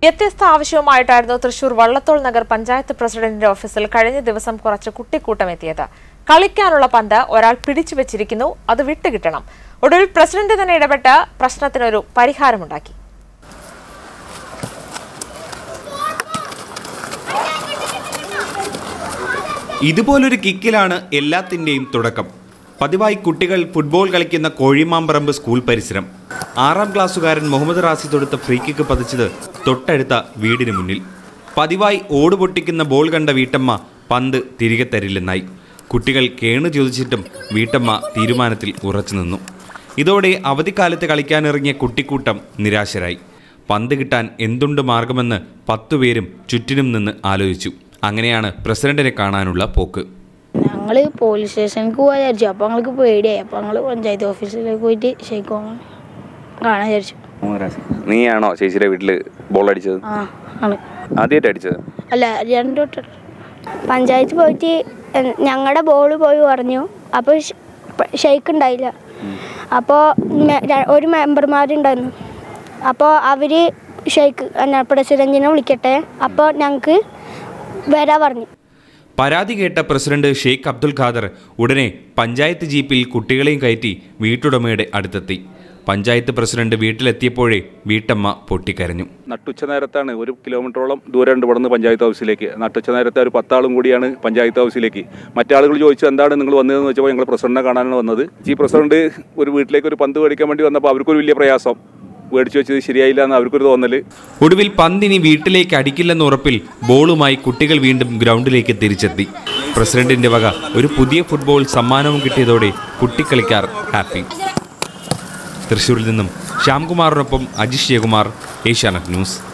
വ്യത്യസ്ത ആവശ്യവുമായിട്ടായിരുന്നു തൃശൂർ വള്ളത്തോൾ നഗർ പഞ്ചായത്ത് പ്രസിഡന്റിന്റെ ഓഫീസിൽ കഴിഞ്ഞ ദിവസം കുറച്ച് കുട്ടിക്കൂട്ടം എത്തിയത് കളിക്കാനുള്ള പന്ത് ഒരാൾ പിടിച്ചു വെച്ചിരിക്കുന്നു അത് വിട്ടുകിട്ടണം ഒടുവിൽ പ്രസിഡന്റ് തന്നെ ഇടപെട്ട് പ്രശ്നത്തിനൊരു പരിഹാരമുണ്ടാക്കി ഇതുപോലൊരു കിക്കിലാണ് എല്ലാത്തിൻ്റെയും തുടക്കം പതിവായി കുട്ടികൾ ഫുട്ബോൾ കളിക്കുന്ന കോഴിമാമ്പറമ്പ് സ്കൂൾ പരിസരം ആറാം ക്ലാസ്സുകാരൻ മുഹമ്മദ് റാസി തൊടുത്ത ഫ്രീ കിക്ക് പതിച്ചത് തൊട്ടടുത്ത വീടിന് മുന്നിൽ പതിവായി ഓട് പൊട്ടിക്കുന്ന ബോൾ കണ്ട വീട്ടമ്മ പന്ത് തിരികെ തരില്ലെന്നായി കുട്ടികൾ കേണു ചോദിച്ചിട്ടും വീട്ടമ്മ തീരുമാനത്തിൽ ഉറച്ചു നിന്നു ഇതോടെ അവധിക്കാലത്ത് കളിക്കാനിറങ്ങിയ കുട്ടിക്കൂട്ടം നിരാശരായി പന്ത് കിട്ടാൻ എന്തുണ്ട് മാർഗമെന്ന് പത്തുപേരും ചുറ്റിനും നിന്ന് ആലോചിച്ചു അങ്ങനെയാണ് പ്രസിഡന്റിനെ കാണാനുള്ള പോക്ക് ഞങ്ങൾ പോലീസ് സ്റ്റേഷനിലേക്ക് പോകാൻ വിചാരിച്ചു അപ്പോൾ ഞങ്ങൾക്ക് പേടിയായി അപ്പോൾ ഞങ്ങൾ പഞ്ചായത്ത് ഓഫീസിലേക്ക് പോയിട്ട് ഷെയ്ക്ക് വാങ്ങാൻ കാണാൻ വിചാരിച്ചു നീയാണോ ചേച്ചിയുടെ വീട്ടിൽ ബോൾ അടിച്ചത് ആ ആണ് ആദ്യമായിട്ട് അടിച്ചത് അല്ല രണ്ടു തൊട്ട് പഞ്ചായത്ത് പോയിട്ട് ഞങ്ങളുടെ ബോൾ പോയി പറഞ്ഞു അപ്പോൾ ഷെയ്ക്ക് ഉണ്ടായില്ല അപ്പോൾ ഒരു മെമ്പർമാരുണ്ടായിരുന്നു അപ്പോൾ അവർ ഷെയ്ക്ക് എന്നാ പ്രസിഡന്റിനെ വിളിക്കട്ടെ അപ്പോൾ ഞങ്ങൾക്ക് വരാ പറഞ്ഞു പരാതി കേട്ട പ്രസിഡന്റ് ഷെയ്ഖ് അബ്ദുൽ ഖാദർ ഉടനെ പഞ്ചായത്ത് ജീപ്പിൽ കുട്ടികളെയും കയറ്റി വീട്ടുടമയുടെ അടുത്തെത്തി പഞ്ചായത്ത് പ്രസിഡന്റ് വീട്ടിലെത്തിയപ്പോഴേ വീട്ടമ്മ പൊട്ടിക്കരഞ്ഞു നട്ടുച്ച നേരത്താണ് ഒരു കിലോമീറ്ററോളം ദൂരം ഉണ്ട് ഇവിടുന്ന് പഞ്ചായത്ത് ഹൗസിലേക്ക് നട്ടുച്ച നേരത്തെ ഒരു പത്താളും കൂടിയാണ് പഞ്ചായത്ത് ഹൗസിലേക്ക് മറ്റാളുകൾ ചോദിച്ചു എന്താണ് നിങ്ങൾ വന്നതെന്ന് വെച്ചപ്പോൾ ഞങ്ങൾ പ്രസിഡന്റിനെ കാണാനാണ് വന്നത് ഈ പ്രസിഡന്റ് ഒരു വീട്ടിലേക്ക് ഒരു പന്ത് മേടിക്കാൻ വേണ്ടി വന്നപ്പോൾ അവർക്കൊരു വലിയ പ്രയാസം മേടിച്ചു വെച്ചത് ശരിയായില്ല എന്ന് അവർക്കൊരു തോന്നൽ ഒടുവിൽ പന്തിനി വീട്ടിലേക്ക് അടിക്കില്ലെന്ന ഉറപ്പിൽ ബോളുമായി കുട്ടികൾ വീണ്ടും ഗ്രൗണ്ടിലേക്ക് തിരിച്ചെത്തി പ്രസിഡന്റിന്റെ വക ഒരു പുതിയ ഫുട്ബോൾ സമ്മാനവും കിട്ടിയതോടെ കുട്ടിക്കളിക്കാർ ഹാപ്പി തൃശൂരിൽ നിന്നും ശ്യാംകുമാറിനൊപ്പം അജിഷ് ജയകുമാർ ഏഷ്യാനെറ്റ് ന്യൂസ്